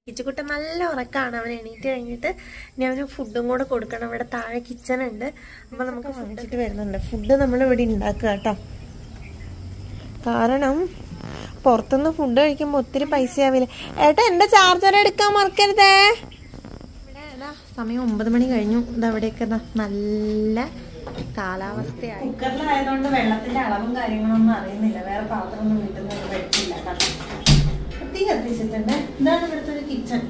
കിച്ചുകുട്ടൻ നല്ല ഉറക്കമാണ് അവൻ എണീറ്റ് കഴിഞ്ഞിട്ട് ഇനി അവന് ഫുഡും കൂടെ കൊടുക്കണം ഇവിടെ താഴെ കിച്ചൺ ഉണ്ട് അപ്പൊ നമുക്ക് വാങ്ങിച്ചിട്ട് വരുന്നുണ്ട് ഫുഡ് നമ്മൾ ഇവിടെ ഉണ്ടാക്കുക കേട്ടോ കാരണം പുറത്തുനിന്ന് ഫുഡ് കഴിക്കുമ്പോൾ ഒത്തിരി പൈസ ആവില്ല ഏട്ടാ എന്റെ ചാർജർ എടുക്കാൻ മറക്കരുതേ ഇവിടെ ഇതാ സമയം ഒമ്പത് മണി കഴിഞ്ഞു ഇത് അവിടെയൊക്കെ ദാ നല്ല കാലാവസ്ഥയായി കുക്കറിലായതുകൊണ്ട് വെള്ളത്തിന്റെ അളവും കാര്യങ്ങളൊന്നും അറിയുന്നില്ല വേറെ പാത്രമൊന്നും വീട്ടിൽ നിന്ന് വെച്ചില്ല കേട്ടോ തീ കത്തിച്ചിട്ടുണ്ട് ഇതാണ് ഇവിടുത്തെ ഒരു കിച്ചൺ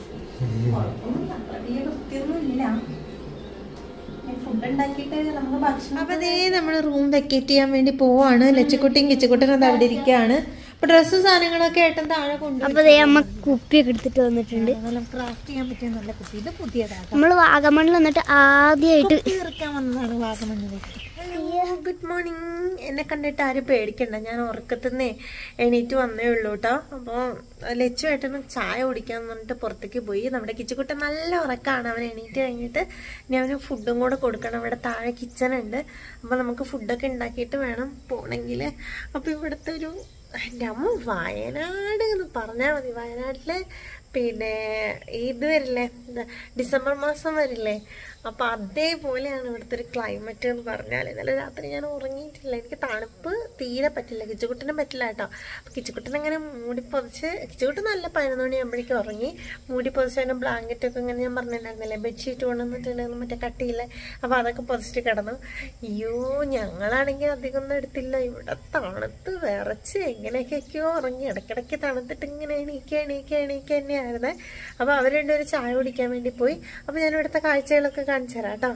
വലിയ വൃത്തിയൊന്നും ഇല്ല ഫുഡ് ഉണ്ടാക്കിയിട്ട് നമുക്ക് ഭക്ഷണം അപ്പൊ അതേ നമ്മൾ റൂം വെക്കേറ്റ് ചെയ്യാൻ വേണ്ടി പോവാണ് ലച്ചക്കുട്ടിയും കിച്ചക്കുട്ടിയും അത് അവിടെ ഇരിക്കുകയാണ് അപ്പൊ ഡ്രസ്സും സാധനങ്ങളൊക്കെ ഏട്ടൻ താഴെ കൊണ്ടു അപ്പൊ ദേ അമ്മ കുപ്പിയൊക്കെ എടുത്തിട്ട് വന്നിട്ടുണ്ട് നല്ല ക്രാഫ്റ്റ് ചെയ്യാൻ പറ്റിയ നല്ല കുട്ടി ഇത് പുതിയതാണ് നമ്മള് വാഗമണ്ണിൽ വന്നിട്ട് ആദ്യമായിട്ട് തീർക്കാൻ വന്നതാണ് വാഗമണ്ണിലേക്ക് ഹലോ ഗുഡ് മോർണിംഗ് എന്നെ കണ്ടിട്ട് ആരും പേടിക്കണ്ട ഞാൻ ഉറക്കത്തുനിന്നേ എണീറ്റ് വന്നേ ഉള്ളൂ കേട്ടോ അപ്പോൾ ലച്ചു ഏട്ടന് ചായ കുടിക്കാൻ പറഞ്ഞിട്ട് പുറത്തേക്ക് പോയി നമ്മുടെ കിച്ചുകുട്ടൻ നല്ല ഉറക്കമാണ് അവൻ എണീറ്റ് കഴിഞ്ഞിട്ട് ഇനി അവന് ഫുഡും കൂടെ കൊടുക്കണം ഇവിടെ താഴെ കിച്ചൺ ഉണ്ട് അപ്പോൾ നമുക്ക് ഫുഡൊക്കെ ഉണ്ടാക്കിയിട്ട് വേണം പോണെങ്കിൽ അപ്പോൾ ഇവിടുത്തെ ഒരു എൻ്റെ അമ്മ വയനാട് എന്ന് പറഞ്ഞാൽ മതി വയനാട്ടിലെ പിന്നെ ഇത് വരില്ലേ എന്താ ഡിസംബർ മാസം വരില്ലേ അപ്പൊ അതേപോലെയാണ് ഇവിടുത്തെ ഒരു ക്ലൈമറ്റ് എന്ന് പറഞ്ഞാൽ ഇന്നലെ രാത്രി ഞാൻ ഉറങ്ങിയിട്ടില്ല എനിക്ക് തണുപ്പ് തീരെ പറ്റില്ല കിച്ചുകുട്ടനും പറ്റില്ല കേട്ടോ അപ്പൊ കിച്ചുകുട്ടൻ അങ്ങനെ മൂടി പൊതിച്ച് കിച്ചുകുട്ടൻ നല്ല പതിനൊന്ന് മണിയാകുമ്പോഴേക്കും ഉറങ്ങി മൂടി പൊതിച്ച് അതിന് ബ്ലാങ്കറ്റ് ഒക്കെ ഇങ്ങനെ ഞാൻ പറഞ്ഞിട്ടുണ്ടായിരുന്നില്ലേ ബെഡ്ഷീറ്റ് കൊണ്ടുവന്നിട്ടുണ്ടായിരുന്നു മറ്റേ കട്ടിയില്ല അപ്പൊ അതൊക്കെ പൊതിച്ചിട്ട് കിടന്നു അയ്യോ ഞങ്ങളാണെങ്കിൽ അധികം ഒന്നും എടുത്തില്ല ഇവിടെ തണുത്ത് വിറച്ച് എങ്ങനെയൊക്കെയൊക്കെയോ ഉറങ്ങി ഇടയ്ക്കിടയ്ക്ക് തണുത്തിട്ട് ഇങ്ങനെ എണീക്കുക എണീക്കുക എണീക്കുക തന്നെയായിരുന്നേ അപ്പൊ അവർ രണ്ടുപേരും ചായ കുടിക്കാൻ വേണ്ടി പോയി അപ്പൊ ഞാൻ ഇവിടുത്തെ കാഴ്ചകളൊക്കെ കാണിച്ചു തരാം കേട്ടോ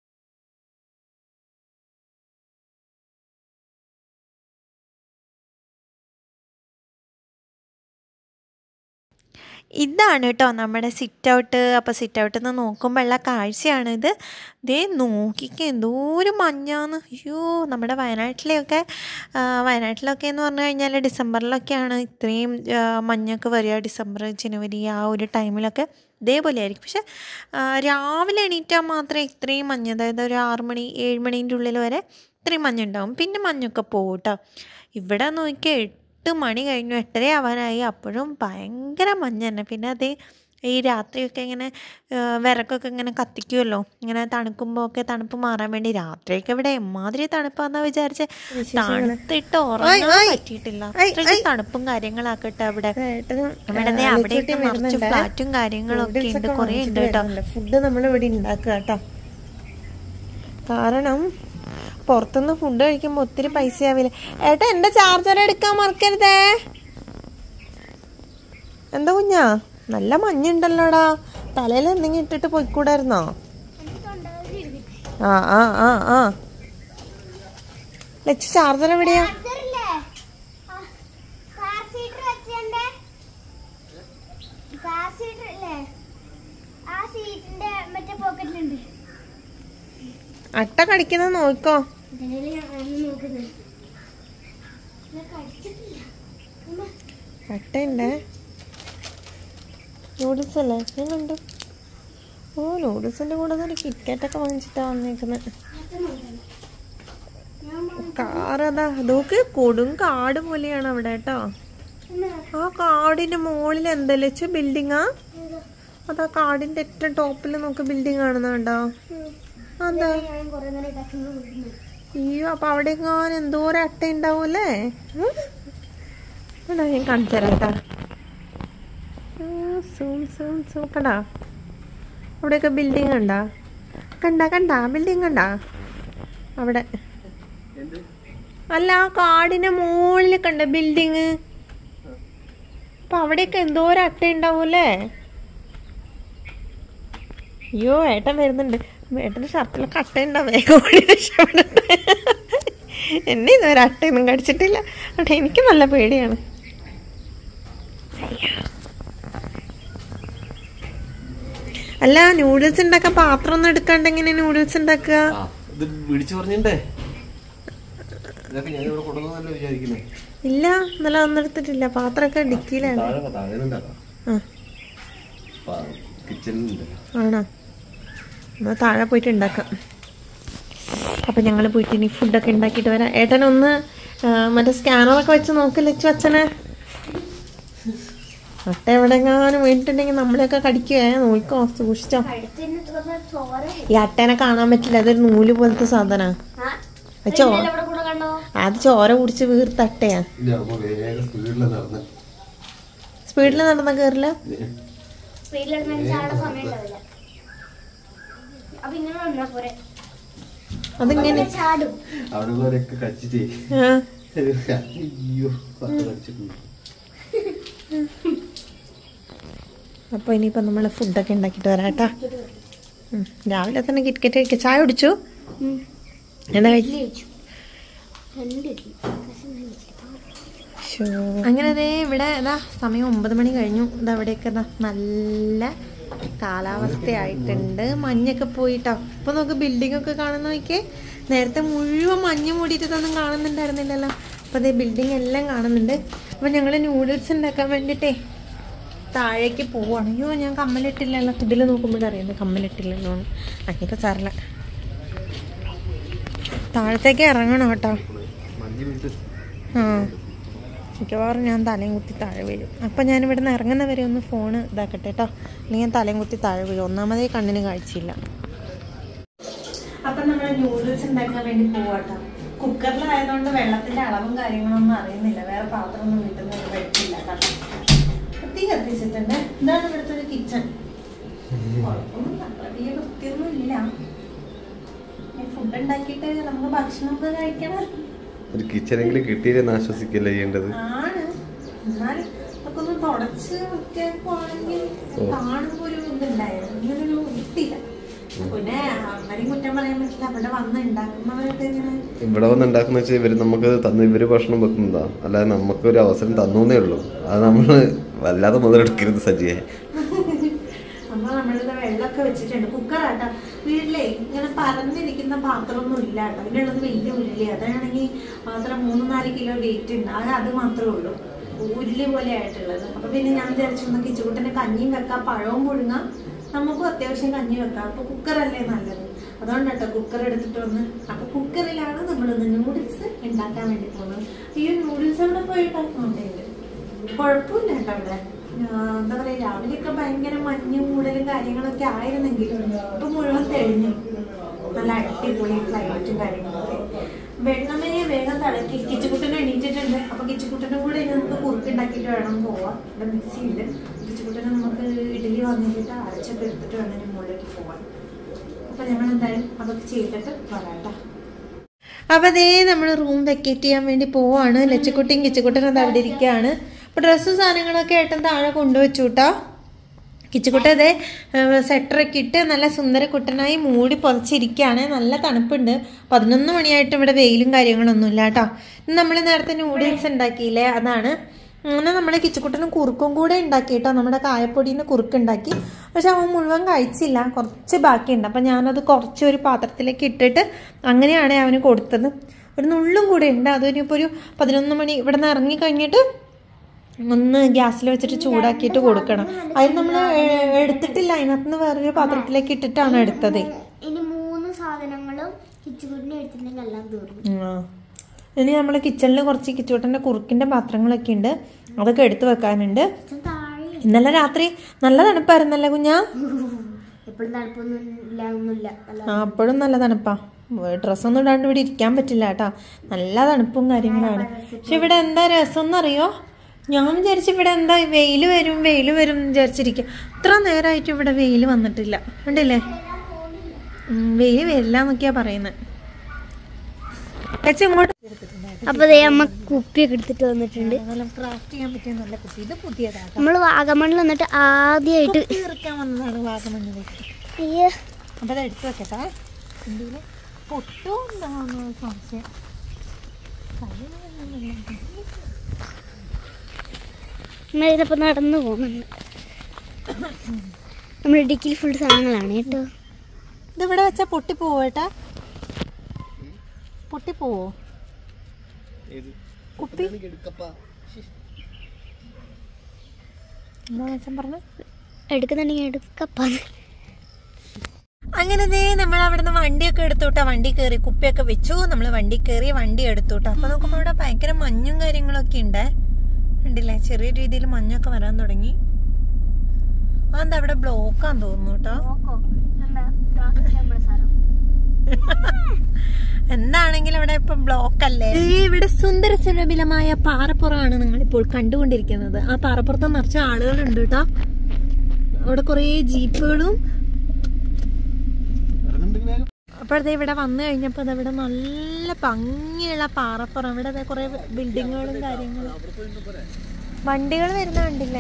ഇതാണ് കേട്ടോ നമ്മുടെ സിറ്റ് ഔട്ട് അപ്പോൾ സിറ്റ് ഔട്ടിൽ നിന്ന് നോക്കുമ്പോഴുള്ള കാഴ്ചയാണിത് ദേ നോക്കിക്ക എന്തോരം മഞ്ഞാന്ന് അയ്യോ നമ്മുടെ വയനാട്ടിലെയൊക്കെ ആ, വയനാട്ടിലൊക്കെ എന്ന് പറഞ്ഞു കഴിഞ്ഞാൽ ഡിസംബറിലൊക്കെയാണ് ഇത്രയും ആ, മഞ്ഞൊക്കെ വരിക ഡിസംബർ ജനുവരി ആ ഒരു ടൈമിലൊക്കെ ഇതേപോലെ ആയിരിക്കും പക്ഷെ ആ, രാവിലെ എണീറ്റാൽ മാത്രമേ ഇത്രയും മഞ്ഞ് അതായത് ഒരു ആറ് മണി ഏഴ് മണീൻ്റെ ഉള്ളിൽ വരെ ഇത്രയും മഞ്ഞുണ്ടാവും പിന്നെ മഞ്ഞൊക്കെ പോകും കേട്ടോ ഇവിടെ നോക്കിയാൽ എട്ട് മണി കഴിഞ്ഞു എട്ടര ആവാനായി അപ്പോഴും ഭയങ്കര മഞ്ഞ് തന്നെ പിന്നെ അതേ ഈ രാത്രിയൊക്കെ ഇങ്ങനെ ആ, വിറകൊക്കെ ഇങ്ങനെ കത്തിക്കുമല്ലോ ഇങ്ങനെ തണുക്കുമ്പോൾ ഒക്കെ തണുപ്പ് മാറാൻ വേണ്ടി രാത്രിയൊക്കെ ഇവിടെ എമ്മാതിരി തണുപ്പാന്നാ വിചാരിച്ച് തണുത്തിട്ട് ഉറങ്ങാൻ പറ്റിയിട്ടില്ല അത്രയ്ക്ക് തണുപ്പും കാര്യങ്ങളാക്കട്ടെ അവിടെ ഇവിടെ ദേ അവിടെയൊക്കെ നിറച്ച് ഫ്ലാറ്റും കാര്യങ്ങളൊക്കെ ഉണ്ട് കുറേ ഉണ്ട് കേട്ടോ ഫുഡ് നമ്മൾ ഇവിടെ ഉണ്ടാക്കുക കേട്ടോ കാരണം പുറത്തുനിന്ന് ഫുഡ് കഴിക്കുമ്പോൾ ഒത്തിരി പൈസ ആവില്ല ഏട്ടാ എന്റെ ചാർജർ എടുക്കാൻ മറക്കരുതേ എന്താ കുഞ്ഞാ നല്ല മഞ്ഞുണ്ടല്ലോടാ തലയിൽ എന്തെങ്കിലും ഇട്ടിട്ട് പോയിക്കൂടായിരുന്നോ ആ ആ ആ ആ ലച്ച് ചാർജർ എവിടെയാ ആ സീറ്റിന്റെ മറ്റേ പോക്കറ്റിലുണ്ട് അട്ട കടിക്കുന്നത് നോക്കോ ഇതിനെ ഞാൻ നോക്കുന്നത് ഞാൻ കഴിച്ചിട്ടില്ല ഉമ്മ, അട്ടയുണ്ടേ നൂഡിൽസ് അല്ലേ ഞാൻ കണ്ടു ഓ നൂഡിൽസിന്റെ കൂടെ ഒരു കിറ്റ്കാറ്റൊക്കെ വാങ്ങിച്ചിട്ടാ വന്നേക്കുന്നത് അത് നോക്കണം. ഞാൻ പറഞ്ഞു, കാർ അതാ അതൊക്കെ കൊടും കാട് പോലെയാണ് അവിടെ കേട്ടോ ഉമ്മ, ആ കാടിന്റെ മുകളിൽ എന്താ ലച്ച ബിൽഡിങ്ങാ ഇത്, അതാ കാടിന്റെ ഏറ്റവും ടോപ്പിൽ നോക്ക് ബിൽഡിംഗ് കാണുന്നുണ്ടോ ഉം. എന്താ ഞാൻ കുറെ നേരം ഇതാക്കുന്നു വിടുന്നു. അയ്യോ അപ്പൊ അവിടെ എങ്ങാനും എന്തോരം അട്ട ഉണ്ടാവൂലേ ഉം? എടാ ഞാൻ കാണിച്ചു തരാം കേട്ടാ സൂം സൂം സൂം കണ്ടാ അവിടെയൊക്കെ ബിൽഡിംഗ് കണ്ടാ കണ്ടാ കണ്ടാ ബിൽഡിംഗ് കണ്ടാ അവിടെ അല്ല ആ കാടിന്റെ മുകളിൽ കണ്ട ബിൽഡിങ് അപ്പൊ അവിടെയൊക്കെ എന്തോരം അട്ട ഉണ്ടാവൂലേ അയ്യോ ഏട്ടൻ വരുന്നുണ്ട് ഏട്ടന്റെ ഷർട്ടിലൊക്കെ അട്ട ഉണ്ടാവും വേഗം ഓടി രക്ഷപ്പെടട്ടെ എന്നെ ഇതുവരെ അട്ടയൊന്നും കടിച്ചിട്ടില്ല അവിടെ എനിക്ക് നല്ല പേടിയാണ് അയ്യോ. അല്ല നൂഡിൽസ് ഉണ്ടാക്കാൻ പാത്രം ഒന്നും എടുക്കാണ്ട് എങ്ങനെ നൂഡിൽസ് ഉണ്ടാക്കുക ആ, ഇത് വിളിച്ചു പറഞ്ഞിട്ടേ ഇതൊക്കെ ഞാൻ ഇവിടെ കൊണ്ടുവന്നല്ലോ വിചാരിക്കുന്നേ ഇല്ല ഇന്നലെ ഒന്നും എടുത്തിട്ടില്ല പാത്രമൊക്കെ ഡിക്കിയിലാണ് താഴെ താഴെ ഉണ്ടാക്കാം ആ കിച്ചണിലുണ്ടല്ലോ ആണോ എന്നാ താഴെ പോയിട്ട് ഉണ്ടാക്കാം അപ്പം ഞങ്ങൾ പോയിട്ട് ഇനി ഫുഡൊക്കെ ഉണ്ടാക്കിയിട്ട് വരാം ഏട്ടനൊന്ന് ആ, മറ്റേ സ്കാനറൊക്കെ വെച്ച് നോക്ക് ലച്ചു അച്ഛനെ അട്ട എവിടെങ്ങാനും വീണിട്ടുണ്ടെങ്കിൽ നമ്മളെയൊക്കെ കടിക്കുവേ നോക്കോ സൂക്ഷിച്ചോ കഴുത്തിന് തുറന്ന ചോര ഈ അട്ടേനെ കാണാൻ പറ്റില്ല അതൊരു നൂല് പോലത്തെ സാധന ആ, വെച്ചോ ഇന്നലെ ഇവിടെ കൂടെ കണ്ടോ അത് ചോര കുടിച്ച് വീർത്ത അട്ടയാ ഇല്ല അമ്മ വേഗം സ്പീഡിൽ നടന്ന് സ്പീഡിൽ നടന്ന കയറില്ല വീട്ടിലിരുന്ന് ചാടാൻ സമയം ഉണ്ടാവില്ല അപ്പൊ ഇങ്ങനെ വന്നാ പോരെ അതിങ്ങനെ ഇങ്ങനെ ചാടും അവിടെ ഉള്ളവരൊക്കെ കച്ചിട്ടേ ആ അയ്യോ പത്ത് കടിച്ചിട്ടുണ്ട് അപ്പോൾ ഇനിയിപ്പോൾ നമ്മൾ ഫുഡൊക്കെ ഉണ്ടാക്കിയിട്ട് വരാം കേട്ടാ ഉം. രാവിലെ തന്നെ കിറ്റ്കറ്റ് കഴിക്കുക ചായ കുടിച്ചു എന്താ കഴിച്ചു കഴിച്ചു രണ്ട് ഇഡ്ഡലി അങ്ങനെ ദേ ഇവിടെ ഇതാ സമയം ഒമ്പത് മണി കഴിഞ്ഞു ഇതാ ഇവിടെയൊക്കെ ഇതാ നല്ല കാലാവസ്ഥയായിട്ടുണ്ട് മഞ്ഞൊക്കെ പോയിട്ടോ ഇപ്പൊ നോക്ക് ബിൽഡിംഗ് ഒക്കെ കാണുന്ന നോക്കിയേ നേരത്തെ മുഴുവൻ മഞ്ഞ് മൂടിയിട്ടൊന്നും കാണുന്നുണ്ടായിരുന്നില്ലല്ലോ അപ്പൊ അതേ ബിൽഡിംഗ് എല്ലാം കാണുന്നുണ്ട് അപ്പൊ ഞങ്ങള് നൂഡിൽസ് ഉണ്ടാക്കാൻ വേണ്ടിട്ടേ താഴേക്ക് പോവാണ് അയ്യോ ഞാൻ കമ്മലിട്ടില്ലല്ലോ ഇതിൽ നോക്കുമ്പോഴറിയുന്നത് കമ്മലിട്ടില്ലല്ലോ എന്ന്. അങ്ങനെയൊക്കെ സാറില്ല താഴത്തേക്ക് ഇറങ്ങണം കേട്ടോ മഞ്ഞ് വീട്ട് ആ മിക്കവാറും ഞാൻ തലയും കുത്തി താഴെ വീഴും അപ്പം ഞാൻ ഇവിടെ നിന്ന് ഇറങ്ങുന്നവരെ ഒന്ന് ഫോണ് ഇതാക്കട്ടെ കേട്ടോ അല്ലെങ്കിൽ ഞാൻ തലയും കുത്തി താഴെ വീഴും ഒന്നാമതേ കണ്ണിന് കാഴ്ചയില്ല അപ്പം നമ്മൾ നൂഡിൽസ് ഉണ്ടാക്കാൻ വേണ്ടി പോവാട്ടോ കുക്കറിലായതുകൊണ്ട് വെള്ളത്തിന്റെ അളവും കാര്യങ്ങളൊന്നും അറിയുന്നില്ല വേറെ പാത്രമൊന്നും വീട്ടിൽ നിന്ന് വെച്ചില്ല കേട്ടോ തീ കത്തിച്ചിട്ടുണ്ട് ഇതാണ് ഇവിടുത്തെ ഒരു കിച്ചൺ കുഴപ്പമൊന്നുമില്ല അത്ര വലിയ വൃത്തിയൊന്നും ഇല്ല ഫുഡ് ഉണ്ടാക്കിയിട്ട് നമുക്ക് ഭക്ഷണമൊക്കെ കഴിക്കണം ഒരു കിച്ചനെങ്കിലും കിട്ടിയില്ലെന്ന് ആശ്വസിക്കല്ലേ ചെയ്യേണ്ടത് ആണ് എന്നാൽ ഒക്കെ ഒന്ന് തുടച്ച് വൃത്തിയാക്കുവാണെങ്കിൽ കാണുമ്പോ ഒരു ഇതുണ്ടായിരുന്നു ഇങ്ങനൊരു വൃത്തിയില്ല പിന്നെ അമ്മരെയും കുറ്റം പറയാൻ പറ്റില്ല അവിടെ വന്ന് ഉണ്ടാക്കുന്നവരൊക്കെ ഇങ്ങനെ ഇവിടെ വന്ന് ഉണ്ടാക്കുന്ന വെച്ചാൽ ഇവര് നമുക്ക് തന്നു ഇവര് ഭക്ഷണം വെക്കുന്നതാ അല്ലാതെ നമുക്ക് ഒരു അവസരം തന്നേ ഉള്ളൂ അത് നമ്മള് വല്ലാതെ മുതലെടുക്കരുത് സജിയെ അപ്പൊ നമ്മളിത് വെള്ളമൊക്കെ വെച്ചിട്ടുണ്ട് കുക്കറാട്ടോ വീട്ടിലെ ഇങ്ങനെ പരന്നിരിക്കുന്ന പാത്രമൊന്നും ഇല്ല കേട്ടോ അതിനുള്ളത് വലിയ ഉരുളി അതാണെങ്കിൽ മാത്രം മൂന്ന് നാല് കിലോ വെയിറ്റ് ഉണ്ട് അത് അത് മാത്രമേ ഉള്ളൂ ഉരുളി പോലെ ആയിട്ടുള്ളത് അപ്പൊ പിന്നെ ഞാൻ വിചാരിച്ചു കിച്ചുകുട്ടനെ കഞ്ഞിയും വെക്കാം പഴവും പുഴുങ്ങാം നമുക്കും അത്യാവശ്യം കഞ്ഞി വെക്കാം അപ്പൊ കുക്കറല്ലേ നല്ലത് അതുകൊണ്ട് കേട്ടോ കുക്കർ എടുത്തിട്ട് വന്ന് അപ്പൊ കുക്കറിലാണ് നമ്മളിന്ന് നൂഡിൽസ് ഉണ്ടാക്കാൻ വേണ്ടി പോകുന്നത് ഈ നൂഡിൽസ് അവിടെ പോയിട്ടാക്കുന്നുണ്ട് കുഴപ്പമില്ല കേട്ടോ അവിടെ ആ, എന്താ പറയാ രാവിലെയൊക്കെ ഭയങ്കര മഞ്ഞും മൂടലും കാര്യങ്ങളൊക്കെ ആയിരുന്നെങ്കിൽ ഇപ്പൊ മുഴുവൻ തെളിഞ്ഞു നല്ല അടിപൊളി ക്ലൈമറ്റും കാര്യങ്ങളൊക്കെ വെള്ളമേ വേഗം തിളക്കി കിച്ചുകുട്ടനെ എണീറ്റിട്ടുണ്ട് അപ്പൊ കിച്ചുകുട്ടനും കൂടെ ഇനി നമുക്ക് കുറുക്കുണ്ടാക്കിയിട്ട് വേണം പോവാം ഇവിടെ മിക്സി ഉണ്ട് കിച്ചുകുട്ടനെ നമുക്ക് ഇഡലി വന്നിട്ട് അരച്ചൊക്കെ എടുത്തിട്ട് വേണം ഇനി മുകളിലേക്ക് പോവാൻ അപ്പൊ ഞങ്ങൾ എന്തായാലും അതൊക്കെ ചെയ്തിട്ട് വരാട്ടോ അപ്പൊ അതേ നമ്മൾ റൂം വെക്കേറ്റ് ചെയ്യാൻ വേണ്ടി പോവാണ് ലച്ചക്കുട്ടിയും കിച്ചക്കുട്ടനും അത് അവിടെ ഇരിക്കുകയാണ് അപ്പൊ ഡ്രസ്സും സാധനങ്ങളൊക്കെ ഏട്ടൻ താഴെ കൊണ്ടുവച്ചു കേട്ടോ കിച്ചുക്കുട്ട അതേ സെറ്ററൊക്കെ ഇട്ട് നല്ല സുന്ദര കുട്ടനായി മൂടി പുതച്ചിരിക്കുകയാണ് നല്ല തണുപ്പുണ്ട് പതിനൊന്ന് മണിയായിട്ട് ഇവിടെ വെയിലും കാര്യങ്ങളൊന്നും ഇല്ല കേട്ടോ നമ്മൾ നേരത്തെ നൂഡിൽസ് ഉണ്ടാക്കിയില്ലേ അതാണ് അങ്ങനെ നമ്മുടെ കിച്ചുക്കുട്ടനും കുറുക്കും കൂടെ ഉണ്ടാക്കി കേട്ടോ നമ്മുടെ കായപ്പൊടിയിൽ നിന്ന് കുറുക്കുണ്ടാക്കി പക്ഷെ അവൻ മുഴുവൻ കഴിച്ചില്ല കുറച്ച് ബാക്കിയുണ്ട് അപ്പം ഞാനത് കുറച്ച് ഒരു പാത്രത്തിലേക്ക് ഇട്ടിട്ട് അങ്ങനെയാണ് അവന് കൊടുത്തത് ഒരു നുള്ളും കൂടെ ഉണ്ട് അതിനിപ്പോൾ ഒരു പതിനൊന്ന് മണി ഇവിടെ നിന്ന് ഇറങ്ങി കഴിഞ്ഞിട്ട് ഒന്ന് ഗ്യാസിൽ വെച്ചിട്ട് ചൂടാക്കിയിട്ട് കൊടുക്കണം അതിന് നമ്മൾ എടുത്തിട്ടില്ല അതിനകത്തുനിന്ന് വേറൊരു പാത്രത്തിലേക്ക് ഇട്ടിട്ടാണ് എടുത്തത് ഇനി മൂന്ന് സാധനങ്ങളും കിച്ചുകുട്ടിനെ എടുത്തിട്ടുണ്ടെങ്കിൽ എല്ലാം തീർന്നു ആ. ഇനി നമ്മൾ കിച്ചണിൽ കുറച്ച് കിച്ചോട്ടൻ്റെ കുറുക്കിൻ്റെ പാത്രങ്ങളൊക്കെ ഉണ്ട് അതൊക്കെ എടുത്തു വെക്കാനുണ്ട് അച്ഛൻ താഴെ ഇന്നലെ രാത്രി നല്ല തണുപ്പായിരുന്നല്ലേ കുഞ്ഞാ എപ്പോഴും തണുപ്പൊന്നും ഇല്ല ഒന്നുമില്ല നല്ല ആ അപ്പോഴും നല്ല തണുപ്പാ ഡ്രസ്സൊന്നും ഇടാണ്ട് ഇവിടെ ഇരിക്കാൻ പറ്റില്ല കേട്ടാ നല്ല തണുപ്പും കാര്യങ്ങളാണ് പക്ഷെ ഇവിടെ എന്താ രസം എന്നറിയോ ഞാൻ വിചാരിച്ചു ഇവിടെ എന്താ വെയിൽ വരും വെയിൽ വരും എന്ന് വിചാരിച്ചിരിക്കുക ഇത്ര നേരമായിട്ട് ഇവിടെ വെയിൽ വന്നിട്ടില്ല കണ്ടില്ലേ വെയിൽ വരില്ല എന്നൊക്കെയാ പറയുന്നത് കച്ച ഇങ്ങോട്ട് അപ്പൊ ദേ അമ്മ കുപ്പിയൊക്കെ എടുത്തിട്ട് വന്നിട്ടുണ്ട് നല്ല ക്രാഫ്റ്റ് ചെയ്യാൻ പറ്റിയ നല്ല കുപ്പി ഇത് പുതിയതാട്ടോ നമ്മൾ വാഗമണ്ണിൽ വന്നിട്ട് ആദ്യമായിട്ട് തീർക്കാൻ വന്നതാണ് വാഗമണ്ണിലേക്ക് അയ്യോ അപ്പൊ അത് എടുത്തു വെക്കട്ടെ ഇന്ത്യയില് പൊട്ടോ ഉണ്ടാവുന്ന സംശയം അമ്മ ഇതിപ്പോ നടന്നു പോകുന്നുണ്ട് നമ്മുടെ ഇടുക്കിയിൽ ഫുൾ സാധനങ്ങളാണ് കേട്ടോ ഇതിവിടെ വെച്ചാ പൊട്ടിപ്പോവോ ഏട്ടാ പൊട്ടിപ്പോവോ കുപ്പി എന്താ വെച്ചാൽ പറഞ്ഞു എടുക്കുന്നുണ്ടെങ്കിൽ എടുക്കപ്പാന്ന് അങ്ങനെ ദേ നമ്മൾ അവിടെ നിന്ന് വണ്ടിയൊക്കെ എടുത്തുട്ടാ വണ്ടി കയറി കുപ്പിയൊക്കെ വെച്ചു നമ്മൾ വണ്ടി കയറി വണ്ടി എടുത്തുട്ടാ അപ്പൊ നോക്കുമ്പോ ഇവിടെ ഭയങ്കര മഞ്ഞും കാര്യങ്ങളൊക്കെ ഉണ്ട് ഉണ്ടല്ലേ ചെറിയ രീതിയിൽ മഞ്ഞൊക്കെ വരാൻ തുടങ്ങി അതെന്താ അവിടെ ബ്ലോക്കാന്ന് തോന്നുന്നു കേട്ടോ നോക്കോ എന്താ ട്രാഫിക് നമ്മുടെ സ്ഥലം എന്താണെങ്കിലും അവിടെ ഇപ്പൊ ബ്ലോക്ക് അല്ലേ ഇവിടെ സുന്ദര സുലഭിലമായ പാറപ്പുറമാണ് നിങ്ങൾ ഇപ്പോൾ കണ്ടുകൊണ്ടിരിക്കുന്നത് ആ പാറപ്പുറത്ത് നിറച്ച ആളുകളുണ്ട് കേട്ടോ അവിടെ കുറേ ജീപ്പുകളും അപ്പോഴത്തെ ഇവിടെ വന്നു കഴിഞ്ഞപ്പോൾ അത് ഇവിടെ നല്ല ഭംഗിയുള്ള പാറപ്പുറം ഇവിടെ ദേ കുറേ ബിൽഡിങ്ങുകളും കാര്യങ്ങളും വണ്ടികൾ വരുന്ന കണ്ടില്ലേ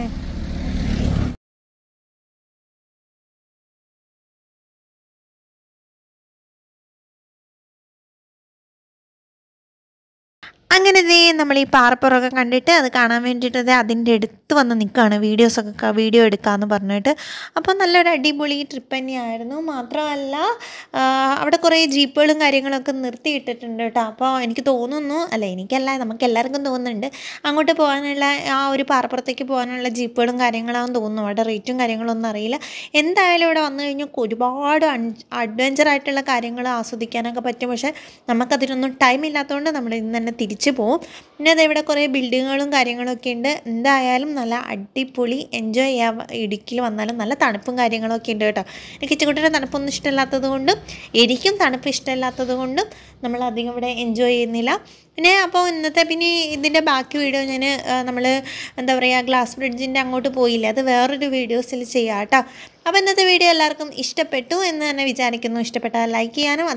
അങ്ങനെ ദേ നമ്മൾ ഈ പാറപ്പുറമൊക്കെ കണ്ടിട്ട് അത് കാണാൻ വേണ്ടിയിട്ട് ദേ അതിൻ്റെ അടുത്ത് വന്ന് നിൽക്കുകയാണ് വീഡിയോസൊക്കെ വീഡിയോ എടുക്കാമെന്ന് പറഞ്ഞിട്ട് അപ്പോൾ നല്ലൊരു അടിപൊളി ട്രിപ്പ് തന്നെയായിരുന്നു മാത്രമല്ല ആ, അവിടെ കുറേ ജീപ്പുകളും കാര്യങ്ങളൊക്കെ നിർത്തിയിട്ടിട്ടുണ്ട് കേട്ടോ അപ്പോൾ എനിക്ക് തോന്നുന്നു അല്ല എനിക്കല്ല നമുക്ക് എല്ലാവർക്കും തോന്നുന്നുണ്ട് അങ്ങോട്ട് പോകാനുള്ള ആ ഒരു പാറപ്പുറത്തേക്ക് പോകാനുള്ള ജീപ്പുകളും കാര്യങ്ങളാണെന്ന് തോന്നുന്നു അവിടെ റേറ്റും കാര്യങ്ങളൊന്നും അറിയില്ല എന്തായാലും ഇവിടെ വന്നു കഴിഞ്ഞാൽ ഒരുപാട് അഡ്വഞ്ചർ ആയിട്ടുള്ള കാര്യങ്ങൾ ആസ്വദിക്കാനൊക്കെ പറ്റും പക്ഷേ നമുക്കതിനൊന്നും ടൈം ഇല്ലാത്തതുകൊണ്ട് നമ്മൾ ഇന്ന് തന്നെ തിരിച്ചു പോകും പിന്നെ അത് ഇവിടെ കുറേ ബിൽഡിങ്ങുകളും കാര്യങ്ങളൊക്കെ ഉണ്ട് എന്തായാലും നല്ല അടിപൊളി എൻജോയ് ചെയ്യാൻ ഇടുക്കിയിൽ വന്നാലും നല്ല തണുപ്പും കാര്യങ്ങളൊക്കെ ഉണ്ട് കേട്ടോ എനിക്ക് ഇച്ചുകുട്ടിയുടെ തണുപ്പൊന്നും ഇഷ്ടമില്ലാത്തത് കൊണ്ടും എനിക്കും തണുപ്പ് ഇഷ്ടമില്ലാത്തത് കൊണ്ടും നമ്മൾ അധികം ഇവിടെ എൻജോയ് ചെയ്യുന്നില്ല പിന്നെ അപ്പോൾ ഇന്നത്തെ പിന്നെ ഇതിൻ്റെ ബാക്കി വീഡിയോ ഞാൻ നമ്മൾ എന്താ പറയുക ഗ്ലാസ് ബ്രിഡ്ജിൻ്റെ അങ്ങോട്ട് പോയില്ല അത് വേറൊരു വീഡിയോസിൽ ചെയ്യാം കേട്ടോ അപ്പോൾ ഇന്നത്തെ വീഡിയോ എല്ലാവർക്കും ഇഷ്ടപ്പെട്ടു എന്ന് തന്നെ വിചാരിക്കുന്നു ഇഷ്ടപ്പെട്ടാൽ ലൈക്ക് ചെയ്യാനും